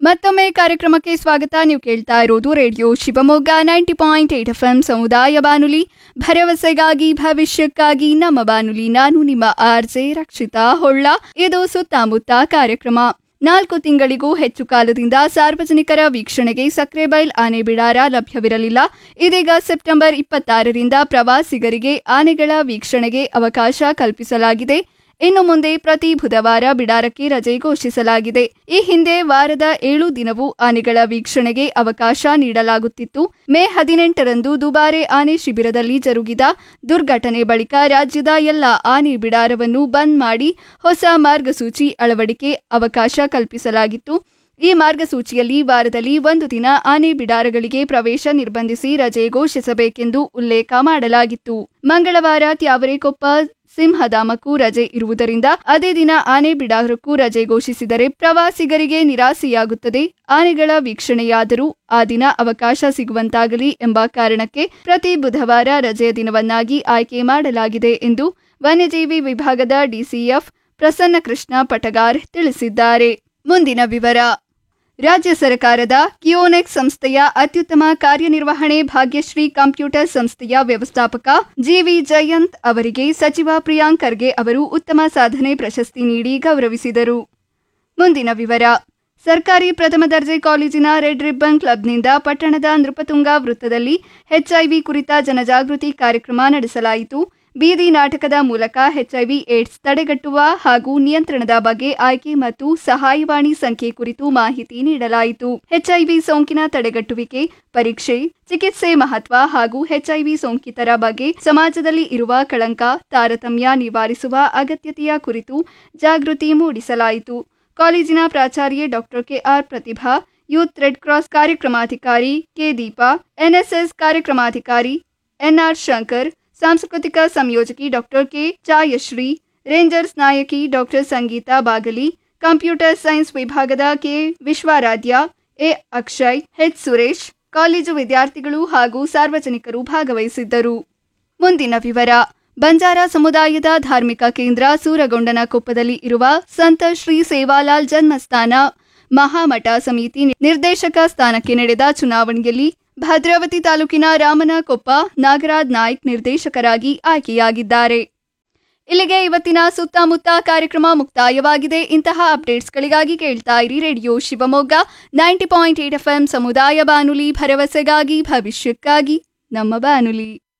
ಮತ್ತೊಮ್ಮೆ ಕಾರ್ಯಕ್ರಮಕ್ಕೆ ಸ್ವಾಗತ ನೀವು ಕೇಳ್ತಾ ಇರೋದು radio Shivamogga ninety point eight F M ಸಮುದಾಯ ಬಾನುಲಿ ಭರವಸೆಗಾಗಿ ಭವಿಷ್ಯಕ್ಕಾಗಿ ನಮ್ಮ ಬಾನುಲಿ ನಾನು ನಿಮ್ಮ ಆರ್ಜೆ ರಕ್ಷಿತಾ ಹೊಳ್ಳ ಇದು ಸುತ್ತಮುತ್ತ ಕಾರ್ಯಕ್ರಮ ನಾಲ್ಕು ತಿಂಗಳಿಗೂ ಹೆಚ್ಚು ಕಾಲದಿಂದ ಸಾರ್ವಜನಿಕರ ವೀಕ್ಷಣೆಗೆ ಸಕ್ರೆಬೈಲ್ ಆನೆ ಬಿಡಾರ ಲಭ್ಯವಿರಲಿಲ್ಲ ಇದೀಗ ಸೆಪ್ಟೆಂಬರ್ ಇಪ್ಪತ್ತಾರರಿಂದ ಪ್ರವಾಸಿಗರಿಗೆ ಆನೆಗಳ ವೀಕ್ಷಣೆಗೆ ಅವಕಾಶ ಕಲ್ಪಿಸಲಾಗಿದೆ ಇನ್ನು ಮುಂದೆ ಪ್ರತಿ ಬುಧವಾರ ಬಿಡಾರಕ್ಕೆ ರಜೆ ಘೋಷಿಸಲಾಗಿದೆ ಈ ಹಿಂದೆ ವಾರದ ಏಳು ದಿನವೂ ಆನೆಗಳ ವೀಕ್ಷಣೆಗೆ ಅವಕಾಶ ನೀಡಲಾಗುತ್ತಿತ್ತು ಮೇ ಹದಿನೆಂಟರಂದು ದುಬಾರೆ ಆನೆ ಶಿಬಿರದಲ್ಲಿ ಜರುಗಿದ ದುರ್ಘಟನೆ ಬಳಿಕ ರಾಜ್ಯದ ಎಲ್ಲ ಆನೆ ಬಿಡಾರವನ್ನು ಬಂದ್ ಮಾಡಿ ಹೊಸ ಮಾರ್ಗಸೂಚಿ ಅಳವಡಿಕೆ ಅವಕಾಶ ಕಲ್ಪಿಸಲಾಗಿತ್ತು ಈ ಮಾರ್ಗಸೂಚಿಯಲ್ಲಿ ವಾರದಲ್ಲಿ ಒಂದು ದಿನ ಆನೆ ಬಿಡಾರಗಳಿಗೆ ಪ್ರವೇಶ ನಿರ್ಬಂಧಿಸಿ ರಜೆ ಘೋಷಿಸಬೇಕೆಂದು ಉಲ್ಲೇಖ ಮಾಡಲಾಗಿತ್ತು ಮಂಗಳವಾರ ತ್ಯಾವರೆಕೊಪ್ಪ ಸಿಂಹಧಾಮಕ್ಕೂ ರಜೆ ಇರುವುದರಿಂದ ಅದೇ ದಿನ ಆನೆ ಬಿಡಾರಕ್ಕೂ ರಜೆ ಘೋಷಿಸಿದರೆ ಪ್ರವಾಸಿಗರಿಗೆ ನಿರಾಸೆಯಾಗುತ್ತದೆ ಆನೆಗಳ ವೀಕ್ಷಣೆಯಾದರೂ ಆ ದಿನ ಅವಕಾಶ ಸಿಗುವಂತಾಗಲಿ ಎಂಬ ಕಾರಣಕ್ಕೆ ಪ್ರತಿ ಬುಧವಾರ ರಜೆಯ ದಿನವನ್ನಾಗಿ ಆಯ್ಕೆ ಮಾಡಲಾಗಿದೆ ಎಂದು ವನ್ಯಜೀವಿ ವಿಭಾಗದ ಡಿಸಿಎಫ್ ಪ್ರಸನ್ನ ಕೃಷ್ಣ ಪಟಗಾರ್ ತಿಳಿಸಿದ್ದಾರೆ ಮುಂದಿನ ವಿವರ ರಾಜ್ಯ ಸರ್ಕಾರದ ಕಿಯೋನೆಕ್ಸ್ ಸಂಸ್ಥೆಯ ಅತ್ಯುತ್ತಮ ಕಾರ್ಯನಿರ್ವಹಣೆ ಭಾಗ್ಯಶ್ರೀ ಕಂಪ್ಯೂಟರ್ ಸಂಸ್ಥೆಯ ವ್ಯವಸ್ಥಾಪಕ ಜಿವಿ ಜಯಂತ್ ಅವರಿಗೆ ಸಚಿವ ಪ್ರಿಯಾಂಕ್ ಖರ್ಗೆ ಅವರು ಉತ್ತಮ ಸಾಧನೆ ಪ್ರಶಸ್ತಿ ನೀಡಿ ಗೌರವಿಸಿದರು ಮುಂದಿನ ವಿವರ ಸರ್ಕಾರಿ ಪ್ರಥಮ ದರ್ಜೆ ಕಾಲೇಜಿನ ರೆಡ್ ರಿಬ್ಬನ್ ಕ್ಲಬ್ನಿಂದ ಪಟ್ಟಣದ ನೃಪತುಂಗ ವೃತ್ತದಲ್ಲಿ ಎಚ್ಐವಿ ಕುರಿತ ಜನಜಾಗೃತಿ ಕಾರ್ಯಕ್ರಮ ನಡೆಸಲಾಯಿತು ಬೀದಿ ನಾಟಕದ ಮೂಲಕ ಎಚ್ಐವಿ ಏಡ್ಸ್ ತಡೆಗಟ್ಟುವ ಹಾಗೂ ನಿಯಂತ್ರಣದ ಬಗ್ಗೆ ಆಯ್ಕೆ ಮತ್ತು ಸಹಾಯವಾಣಿ ಸಂಖ್ಯೆ ಕುರಿತು ಮಾಹಿತಿ ನೀಡಲಾಯಿತು ಎಚ್ಐವಿ ಸೋಂಕಿನ ತಡೆಗಟ್ಟುವಿಕೆ ಪರೀಕ್ಷೆ ಚಿಕಿತ್ಸೆ ಮಹತ್ವ ಹಾಗೂ ಎಚ್ಐವಿ ಸೋಂಕಿತರ ಬಗ್ಗೆ ಸಮಾಜದಲ್ಲಿ ಇರುವ ಕಳಂಕ ತಾರತಮ್ಯ ನಿವಾರಿಸುವ ಅಗತ್ಯತೆಯ ಕುರಿತು ಜಾಗೃತಿ ಮೂಡಿಸಲಾಯಿತು ಕಾಲೇಜಿನ ಪ್ರಾಚಾರ್ಯೆ doctor KR Prathibha youth red cross ಕಾರ್ಯಕ್ರಮಾಧಿಕಾರಿ ಕೆ ದೀಪಾ ಎನ್ಎಸ್ಎಸ್ ಕಾರ್ಯಕ್ರಮಾಧಿಕಾರಿ ಎನ್ಆರ್ ಶಂಕರ್ ಸಾಂಸ್ಕೃತಿಕ ಸಂಯೋಜಕಿ ಡಾಕ್ಟರ್ ಕೆ ಚಾಯಶ್ರೀ ರೇಂಜರ್ಸ್ ನಾಯಕಿ doctor Sangeetha Bagali computer science ವಿಭಾಗದ K Vishwaradhya A Akshay H Suresh college ವಿದ್ಯಾರ್ಥಿಗಳು ಹಾಗೂ ಸಾರ್ವಜನಿಕರು ಭಾಗವಹಿಸಿದ್ದರು ಮುಂದಿನ ವಿವರ ಬಂಜಾರ ಸಮುದಾಯದ ಧಾರ್ಮಿಕ ಕೇಂದ್ರ ಸೂರಗೊಂಡನಕೊಪ್ಪದಲ್ಲಿ ಇರುವ ಸಂತ ಶ್ರೀ ಸೇವಾಲಾಲ್ ಜನ್ಮಸ್ಥಾನ ಮಹಾಮಠ ಸಮಿತಿ ನಿರ್ದೇಶಕ ಸ್ಥಾನಕ್ಕೆ ನಡೆದ ಚುನಾವಣೆಯಲ್ಲಿ ಭದ್ರಾವತಿ ತಾಲೂಕಿನ ರಾಮನಕೊಪ್ಪ ನಾಗರಾಜ್ ನಾಯ್ಕ್ ನಿರ್ದೇಶಕರಾಗಿ ಆಯ್ಕೆಯಾಗಿದ್ದಾರೆ ಇಲ್ಲಿಗೆ ಇವತ್ತಿನ ಸುತ್ತಮುತ್ತ ಕಾರ್ಯಕ್ರಮ ಮುಕ್ತಾಯವಾಗಿದೆ ಇಂತಹ ಅಪ್ಡೇಟ್ಸ್ಗಳಿಗಾಗಿ ಕೇಳ್ತಾ ಇರಿ radio Shivamogga ninety point eight F ಸಮುದಾಯ ಬಾನುಲಿ ಭರವಸೆಗಾಗಿ ಭವಿಷ್ಯಕ್ಕಾಗಿ ನಮ್ಮ ಬಾನುಲಿ